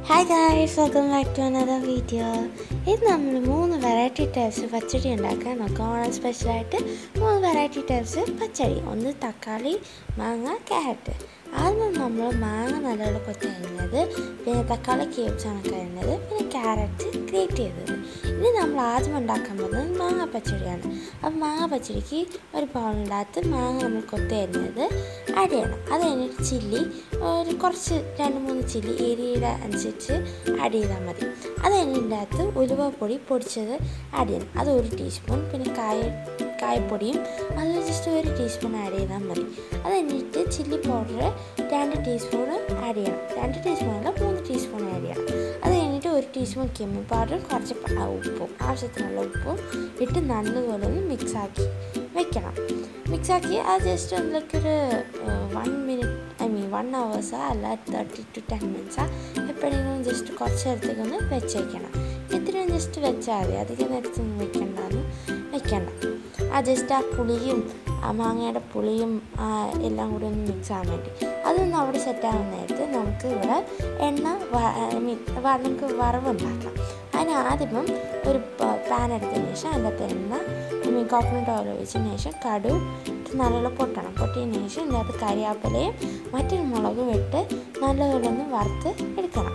hi guys welcome back to another video ഇത് നമ്മൾ മൂന്ന് വെറൈറ്റി ടൈപ്സ് പച്ചടി ഉണ്ടാക്കാൻ നോക്കാം ഓണം സ്പെഷ്യലായിട്ട് മൂന്ന് വെറൈറ്റി ടൈപ്സ് പച്ചടി ഒന്ന് തക്കാളി മാങ്ങ ക്യാരറ്റ് ആദ്യം നമ്മൾ മാങ്ങ നല്ലപോലെ കൊത്തി അരിഞ്ഞത് പിന്നെ തക്കാളി ക്യൂബ്സാണ് കഴിഞ്ഞത് പിന്നെ ക്യാരറ്റ് ഗ്രേറ്റ് ചെയ്തത് ഇനി നമ്മൾ ആദ്യം ഉണ്ടാക്കാൻ പോകുന്നത് മാങ്ങ പച്ചടിയാണ് അപ്പം മാങ്ങ പച്ചടിക്ക് ഒരു ബൗളിനകത്ത് മാങ്ങ നമ്മൾ കൊത്തി അരിഞ്ഞത് ആഡ് ചെയ്യണം അത് കഴിഞ്ഞിട്ട് ചില്ലി ഒരു കുറച്ച് രണ്ട് മൂന്ന് ചില്ലി എരിയുടെ അനുസരിച്ച് ആഡ് ചെയ്താൽ മതി അത് കഴിഞ്ഞതിൻ്റെ അകത്ത് ഉലുവപ്പൊടി പൊടിച്ചത് ആഡ് ചെയ്യണം അത് ഒരു ടീസ്പൂൺ പിന്നെ കായ കായപ്പൊടിയും അത് ജസ്റ്റ് ഒരു ടീസ്പൂൺ ആഡ് ചെയ്താൽ മതി അത് കഴിഞ്ഞിട്ട് ചില്ലി പൗഡർ രണ്ട് ടീസ്പൂൺ ആഡ് ചെയ്യണം രണ്ട് ടീസ്പൂൺ അല്ല മൂന്ന് ടീസ്പൂൺ ആഡ് ചെയ്യണം അത് കഴിഞ്ഞിട്ട് ഒരു ടീസ്പൂൺ കിമ്മി പൗഡറും കുറച്ച് പ- ഉപ്പും ആവശ്യത്തിനുള്ള ഉപ്പും ഇട്ട് നല്ലതുപോലെ ഒന്ന് മിക്സാക്കി വെക്കണം മിക്സാക്കി അത് ജസ്റ്റ് അതിലേക്കൊരു one minute I mean one അവേഴ്സാ അല്ല തേർട്ടി ടു ടെൻ മിനിറ്റ്സാ എപ്പോഴെങ്കിലും ജസ്റ്റ് കുറച്ച് നേരത്തേക്ക് ഒന്ന് വെച്ചേക്കണം ഇത്രയും ജസ്റ്റ് വെച്ചാൽ മതി അധികം നേരത്തൊന്നും വെക്കണ്ടെന്ന് വെക്കണ്ട ആ ജസ്റ്റ് ആ പുളിയും ആ മാങ്ങയുടെ പുളിയും ആ എല്ലാം കൂടി ഒന്ന് മിക്സ് ആകാൻ വേണ്ടി അതൊന്ന് അവിടെ സെറ്റ് ആവുന്ന നേരത്ത് നമുക്ക് ഇവിടെ എണ്ണ ഐ മീൻ നമുക്ക് വറവുണ്ടാക്കാം അതിന് ആദ്യമം ഒരു പാൻ എടുത്തതിന് ശേഷം അതിൻ്റെ അകത്ത് എണ്ണ ഐ മീൻ കോക്കനട്ട് ഓയിൽ ഒഴിച്ചതിന് ശേഷം കടു ഇട്ട് നല്ലോണം പൊട്ടണം പൊട്ടിയതിന് ശേഷം ഇതിൻ്റെ അകത്ത് കരിയാപ്പിലയും മറ്റൊരു മുളകും ഇട്ട് നല്ലപോലെ ഒന്ന് വറുത്ത് എടുക്കണം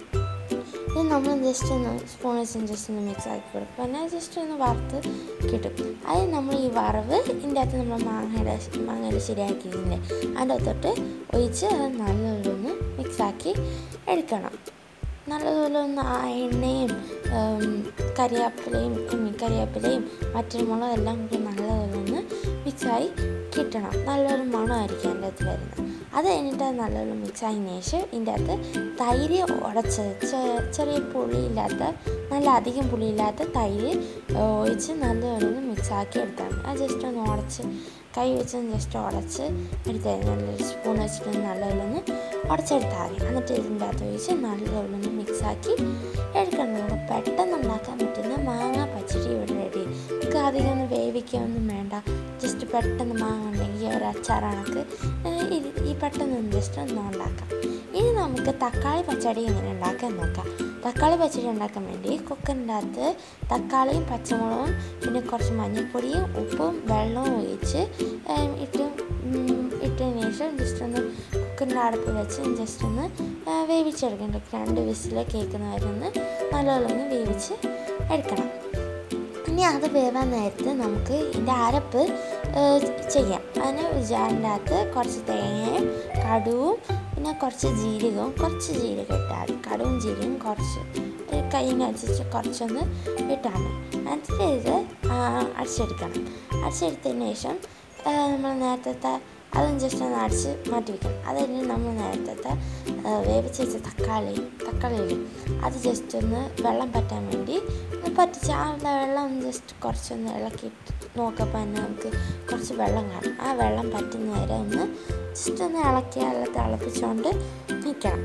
ഇത് നമ്മൾ ജസ്റ്റ് ഒന്ന് സ്പൂൺ വെച്ച് ജസ്റ്റ് ഒന്ന് മിക്സ് ആക്കി കൊടുക്കും പിന്നെ ജസ്റ്റ് ഒന്ന് വറുത്ത് കിട്ടും അത് നമ്മൾ ഈ വറവ് ഇതിൻ്റെ അകത്ത് നമ്മൾ മാങ്ങയുടെ മാങ്ങയുടെ ശരിയാക്കിയില്ലേ അതിൻ്റെ അകത്തോട്ട് ഒഴിച്ച് അത് നല്ലപോലെ ഒന്ന് മിക്സാക്കി എടുക്കണം നല്ലതുപോലെ ഒന്ന് ആ എണ്ണയും ഉം, കരിയാപ്പിലയും I mean, കരിയാപ്പിലയും മറ്റൊരു മുളകും എല്ലാം കൂടി നല്ലതുപോലെ ഒന്ന് മിക്സായി കിട്ടണം നല്ലൊരു മണമായിരിക്കും അതിൻ്റെ അകത്ത് വരുന്നത് അത് കഴിഞ്ഞിട്ട് അത് നല്ലപോലെ മിക്സ് ആയതിനു ശേഷം ഇതിൻ്റെ അകത്ത് തൈര് ഉടച്ചത് ചെ- ചെറിയ പുളിയില്ലാത്ത നല്ല അധികം പുളിയില്ലാത്ത തൈര് ഒഴിച്ച് നല്ലപോലെ ഒന്ന് മിക്സ് ആക്കി എടുത്താൽ മതി അത് ജസ്റ്റ് ഒന്ന് ഉടച്ച് കൈ വെച്ച് ജസ്റ്റ് ഉടച്ച് എടുത്താൽ നല്ലൊരു സ്പൂൺ വെച്ചിട്ട് നല്ലപോലെ ഒന്ന് ഉടച്ചെടുത്താൽ മതി എന്നിട്ട് ഇതിൻ്റെ അകത്ത് ഒഴിച്ച് നല്ലപോലെ ഒന്ന് മിക്സ് ആക്കി എടുക്കണം നമുക്ക് പെട്ടെന്ന് ഉണ്ടാക്കാൻ പറ്റുന്ന മാങ്ങ പച്ചടി ഇവിടെ റെഡി നമുക്ക് അധികം ഒന്ന് വേവിക്കുകയൊന്നും വേണ്ട ജസ്റ്റ് പെട്ടെന്ന് മാങ്ങ ഉണ്ടെങ്കിൽ ഒരു അച്ചാർ കണക്ക് ഏഹ് ഇത് ഈ പെട്ടെന്ന് ഒന്ന് ജസ്റ്റ് ഒന്ന് ഉണ്ടാക്കാം ഇനി നമുക്ക് തക്കാളി പച്ചടി എങ്ങനെ ഉണ്ടാക്കാൻ നോക്കാം തക്കാളി പച്ചടി ഉണ്ടാക്കാൻ വേണ്ടി കുക്കറിൻ്റെ അകത്ത് തക്കാളിയും പച്ചമുളകും പിന്നെ കുറച്ച് മഞ്ഞൾപ്പൊടിയും ഉപ്പും വെള്ളവും ഒഴിച്ച് ഏഹ് ഇട്ട് ഉം, ഇട്ടതിന് ശേഷം ജസ്റ്റ് ഒന്ന് കുക്കറിൻ്റെ അടുപ്പ് വെച്ച് ജസ്റ്റ് ഒന്ന് ഏഹ് വേവിച്ചെടുക്കണം രണ്ട് വിസിൽ കേൾക്കുന്നവരെ ഒന്ന് നല്ലപോലെ ഒന്ന് വേവിച്ച് എടുക്കണം ഇനി അത് വേവാൻ നേരത്ത് നമുക്ക് ഇതിൻ്റെ അരപ്പ് ഏഹ്, ചെയ്യാം അതിന് ജാറിൻ്റെ അകത്ത് കുറച്ച് തേങ്ങയും കടുവും പിന്നെ കുറച്ച് ജീരകവും കുറച്ച് ജീരകം ഇട്ടാൽ മതി കടുവും ജീരകവും കുറച്ച് ഒരു കയ്യിനനുസരിച്ച് കുറച്ചൊന്ന് ഇട്ടാൽ മതി എന്നിട്ട് ഇത് ആ, അടിച്ചെടുക്കണം അടിച്ചെടുത്തതിന് ശേഷം ഏഹ്, നമ്മൾ നേരത്തെ അതും ജസ്റ്റ് ഒന്ന് അടിച്ച് മാറ്റി വെക്കണം അത് കഴിഞ്ഞ് നമ്മൾ നേരത്തെ വേവിച്ച് വെച്ച തക്കാളി തക്കാളിയിൽ അത് ജസ്റ്റ് ഒന്ന് വെള്ളം പറ്റാൻ വേണ്ടി ഒന്ന് പറ്റിച്ച് ആ വെള്ളം ഒന്ന് ജസ്റ്റ് കുറച്ചൊന്ന് ഇളക്കിയിട്ട് നോക്കപ്പോൾ തന്നെ നമുക്ക് കുറച്ച് വെള്ളം കാണും ആ വെള്ളം പറ്റുന്ന വരെ ഒന്ന് ജസ്റ്റ് ഒന്ന് ഇളക്കി അല്ല തിളപ്പിച്ചുകൊണ്ട് നിൽക്കണം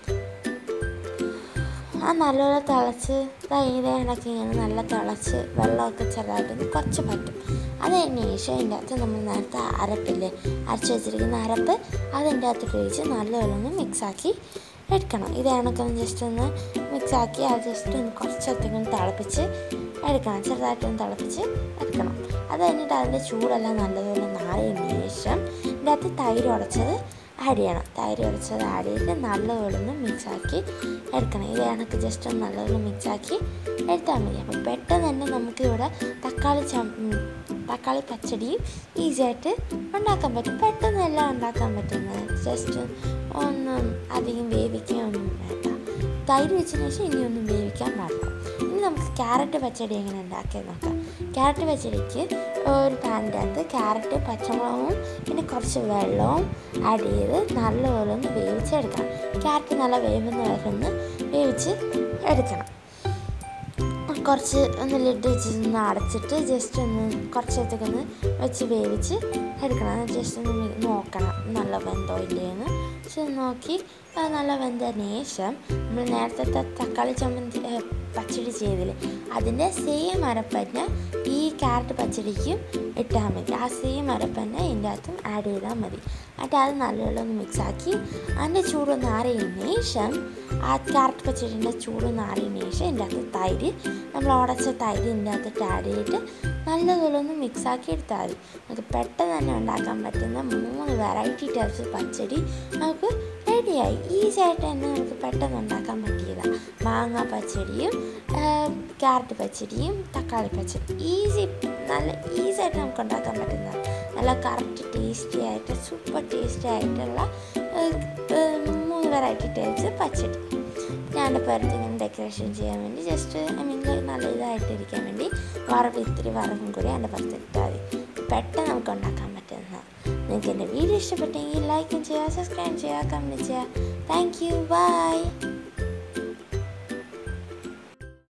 ആ നല്ലപോലെ തിളച്ച് ഇതേ ഇണക്കി ഇങ്ങനെ നല്ല തിളച്ച് വെള്ളമൊക്കെ ചെറുതായിട്ടൊന്ന് കുറച്ച് പറ്റും അത് കഴിഞ്ഞ ശേഷം അതിൻ്റെ അകത്ത് നമ്മൾ നേരത്തെ അരപ്പില്ലേ അരച്ച് വെച്ചിരിക്കുന്ന അരപ്പ് അതിൻ്റെ അകത്ത് ഒഴിച്ച് നല്ലപോലെ ഒന്ന് മിക്സാക്കി എടുക്കണം ഇത് കണക്കൊന്ന് ജസ്റ്റ് ഒന്ന് മിക്സാക്കി അത് ജസ്റ്റ് ഒന്ന് കുറച്ചൊക്കെ തിളപ്പിച്ച് എടുക്കണം ചെറുതായിട്ടൊന്ന് തിളപ്പിച്ച് എടുക്കണം അത് കഴിഞ്ഞിട്ട് അതിൻ്റെ ചൂടെല്ലാം നല്ലതുപോലെ നാറിയതിന് ശേഷം ഇതിൻ്റെ അകത്ത് തൈര് ഉടച്ചത് ആഡ് ചെയ്യണം തൈര് ഉടച്ചത് ആഡ് ചെയ്തിട്ട് നല്ലപോലെ ഒന്ന് മിക്സാക്കി എടുക്കണം ഇത് കണക്ക് ജസ്റ്റ് ഒന്ന് നല്ലപോലെ മിക്സാക്കി എടുത്താൽ മതി അപ്പോൾ പെട്ടെന്ന് തന്നെ നമുക്ക് ഇവിടെ തക്കാളി ചം ഉം, തക്കാളി പച്ചടിയും ഈസി ആയിട്ട് ഉണ്ടാക്കാൻ പറ്റും പെട്ടെന്ന് എല്ലാം ഉണ്ടാക്കാൻ പറ്റുന്നത് ജസ്റ്റ് ഒന്നും അധികം വേവിക്കുകയൊന്നും വേണ്ട തൈര് വെച്ചതിന് ശേഷം ഇനിയൊന്നും വേവിക്കാൻ പാടില്ല ഇനി നമുക്ക് ക്യാരറ്റ് പച്ചടി എങ്ങനെ ഉണ്ടാക്കിയത് നോക്കാം ക്യാരറ്റ് പച്ചടിക്ക് ഒരു പാനിൻ്റെ അകത്ത് ക്യാരറ്റ് പച്ചമുളകും പിന്നെ കുറച്ച് വെള്ളവും ആഡ് ചെയ്ത് നല്ലപോലെ ഒന്ന് വേവിച്ചെടുക്കണം ക്യാരറ്റ് നല്ല വേവുന്ന വരെ ഒന്ന് വേവിച്ച് എടുക്കണം കുറച്ച് ഒന്ന് ലിഡ് വെച്ച് ഒന്ന് അടച്ചിട്ട് ജസ്റ്റ് ഒന്ന് കുറച്ചേരത്തേക്ക് ഒന്ന് വെച്ച് വേവിച്ച് എടുക്കണം ജസ്റ്റ് ഒന്ന് മി- നോക്കണം നല്ല വെന്തോ ഇല്ലയെന്ന് പക്ഷെ നോക്കി അത് നല്ല വെന്തതിന് ശേഷം നമ്മൾ നേരത്തെ തക്കാളി ചമ്മന്തി ഏ, പച്ചടി ചെയ്തില്ലേ അതിൻ്റെ സെയിം അരപ്പന്നെ ഈ ക്യാരറ്റ് പച്ചടിക്കും ഇട്ടാൽ മതി ആ സെയിം അരപ്പന്നെ ഇതിൻ്റെ അകത്തും ആഡ് ചെയ്താൽ മതി എന്നിട്ട് അത് നല്ലോണം ഒന്ന് മിക്സാക്കി അതിൻ്റെ ചൂടൊന്ന് ആറിയതിന് ശേഷം ആ ക്യാരറ്റ് പച്ചടിൻ്റെ ചൂടൊന്ന് ആറിയതിന് ശേഷം ഇതിൻ്റെ അകത്ത് തൈര് നമ്മൾ ഉടച്ച തൈര് ഇതിൻ്റെ അകത്തിട്ട് ആഡ് ചെയ്തിട്ട് നല്ലതുപോലെ ഒന്ന് മിക്സാക്കി എടുത്താൽ മതി നമുക്ക് പെട്ടെന്ന് തന്നെ ഉണ്ടാക്കാൻ പറ്റുന്ന മൂന്ന് വെറൈറ്റി ടൈപ്സ് പച്ചടി നമുക്ക് റെഡിയായി ഈസി ആയിട്ട് തന്നെ നമുക്ക് പെട്ടെന്ന് ഉണ്ടാക്കാൻ പറ്റിയതാണ് മാങ്ങ പച്ചടിയും ക്യാരറ്റ് പച്ചടിയും തക്കാളി പച്ചടി ഈസി നല്ല ഈസി ആയിട്ട് നമുക്ക് ഉണ്ടാക്കാൻ പറ്റുന്ന നല്ല കറക്റ്റ് ടേസ്റ്റി ആയിട്ട് സൂപ്പർ ടേസ്റ്റി ആയിട്ടുള്ള ഏഹ്, ഏഹ്, മൂന്ന് വെറൈറ്റി ടൈപ്സ് പച്ചടി ഞാൻ പുറത്ത് ഇങ്ങനെ ഡെക്കറേഷൻ ചെയ്യാൻ വേണ്ടി ജസ്റ്റ് ഐ മീൻ നല്ല ഇതായിട്ടിരിക്കാൻ വേണ്ടി വറവ് ഇത്തിരി വറവും കൂടി എൻ്റെ പുറത്ത് ഇട്ടാൽ മതി പെട്ടെന്ന് നമുക്ക് ഉണ്ടാക്കാൻ പറ്റുന്ന നിങ്ങൾക്ക് എൻ്റെ വീഡിയോ ഇഷ്ടപ്പെട്ടെങ്കിൽ ലൈക്കും ചെയ്യുക സബ്സ്ക്രൈബ് ചെയ്യുക കമൻറ്റ് ചെയ്യുക താങ്ക് യു ബൈ